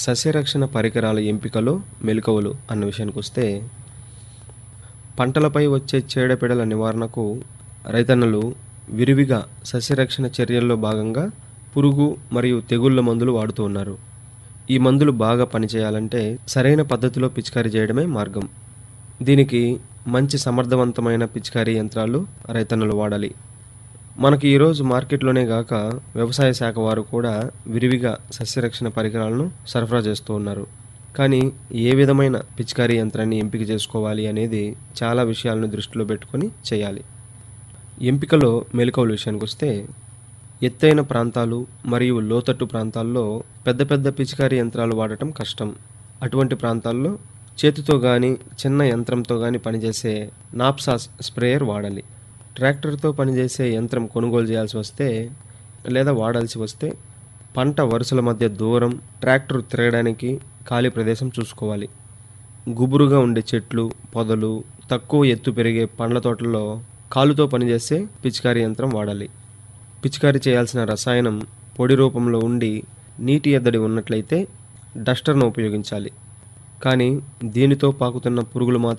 సస్యరక్షణ పరికరాల ఎంపికలో మెలకువలు అన్న విషయానికి వస్తే పంటలపై వచ్చే చీడపీడల నివారణకు రైతన్నలు విరివిగా సస్యరక్షణ చర్యల్లో భాగంగా పురుగు మరియు తెగుళ్ళ మందులు వాడుతూ ఉన్నారు ఈ మందులు బాగా పనిచేయాలంటే సరైన పద్ధతిలో పిచికారీ చేయడమే మార్గం దీనికి మంచి సమర్థవంతమైన పిచికారీ యంత్రాలు రైతన్నలు వాడాలి మనకి ఈరోజు మార్కెట్లోనే గాక వ్యవసాయ శాఖ వారు కూడా విరివిగా సస్యరక్షణ పరికరాలను సరఫరా చేస్తూ ఉన్నారు కానీ ఏ విధమైన పిచికారీ యంత్రాన్ని ఎంపిక చేసుకోవాలి అనేది చాలా విషయాలను దృష్టిలో పెట్టుకొని చేయాలి ఎంపికలో మెలకువల విషయానికి వస్తే ఎత్తైన ప్రాంతాలు మరియు లోతట్టు ప్రాంతాల్లో పెద్ద పెద్ద పిచికారీ యంత్రాలు వాడటం కష్టం అటువంటి ప్రాంతాల్లో చేతితో కానీ చిన్న యంత్రంతో కానీ పనిచేసే నాప్సాస్ స్ప్రేయర్ వాడాలి ట్రాక్టర్తో పనిచేసే యంత్రం కొనుగోలు చేయాల్సి వస్తే లేదా వాడాల్సి వస్తే పంట వరుసల మధ్య దూరం ట్రాక్టర్ తిరగడానికి ఖాళీ ప్రదేశం చూసుకోవాలి గుబురుగా ఉండే చెట్లు పొదలు తక్కువ ఎత్తు పెరిగే పండ్ల తోటల్లో కాలుతో పనిచేసే పిచికారీ యంత్రం వాడాలి పిచికారీ చేయాల్సిన రసాయనం పొడి రూపంలో ఉండి నీటి ఎద్దడి ఉన్నట్లయితే డస్టర్ను ఉపయోగించాలి కానీ దీనితో పాకుతున్న పురుగులు మాత్రం